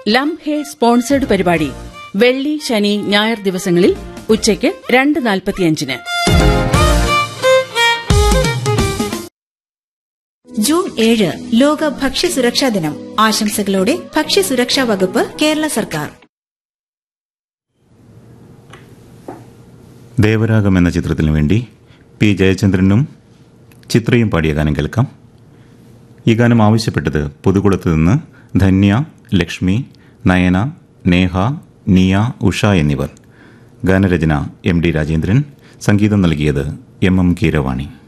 ലം ഹെ സ്പോൺസേഡ് പരിപാടി വെള്ളി ശനി ഞായർ ദിവസങ്ങളിൽ ഉച്ചയ്ക്ക് രണ്ട് നാൽപ്പത്തിയഞ്ചിന് ജൂൺ ഏഴ് ലോക ഭക്ഷ്യസുരക്ഷാ ദിനം ആശംസകളോടെ ഭക്ഷ്യസുരക്ഷാ വകുപ്പ് കേരള സർക്കാർ ദേവരാഗം എന്ന ചിത്രത്തിനു വേണ്ടി പി ജയചന്ദ്രനും ചിത്രയും പാടിയ ഗാനം കേൾക്കാം ഈ ഗാനം ആവശ്യപ്പെട്ടത് പുതുകുളത്ത് നിന്ന് ധന്യ ലക്ഷ്മി നയന നേഹ നിയ ഉഷ എന്നിവർ ഗാനരചന എം ഡി രാജേന്ദ്രൻ സംഗീതം നൽകിയത് എം എം കീരവാണി